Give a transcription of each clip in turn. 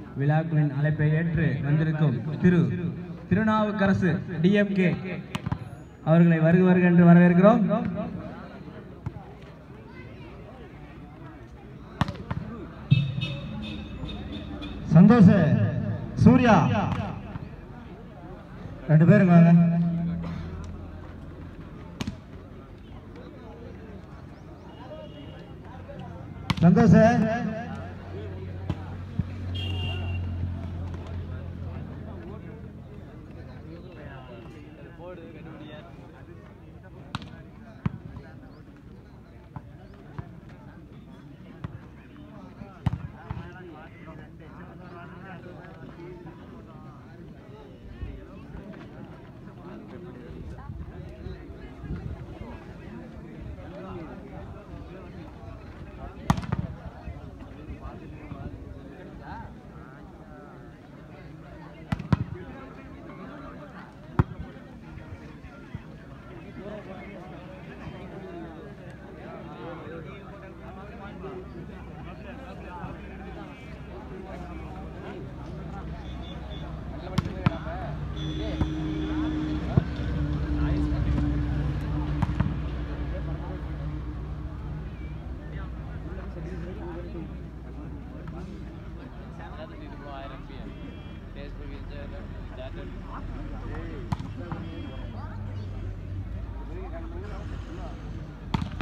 விழாக்களின் அழைப்பை ஏற்று வந்திருக்கும் திரு திருநாவுக்கரசு டிஎம்கே அவர்களை வருக வருக என்று வரவேற்கிறோம் சந்தோஷ் சூர்யா ரெண்டு பேரும் வாங்க சந்தோஷ்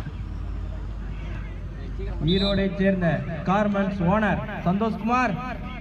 ஈரோடைச் சேர்ந்த கார்மெண்ட்ஸ் ஓனர் சந்தோஷ்குமார்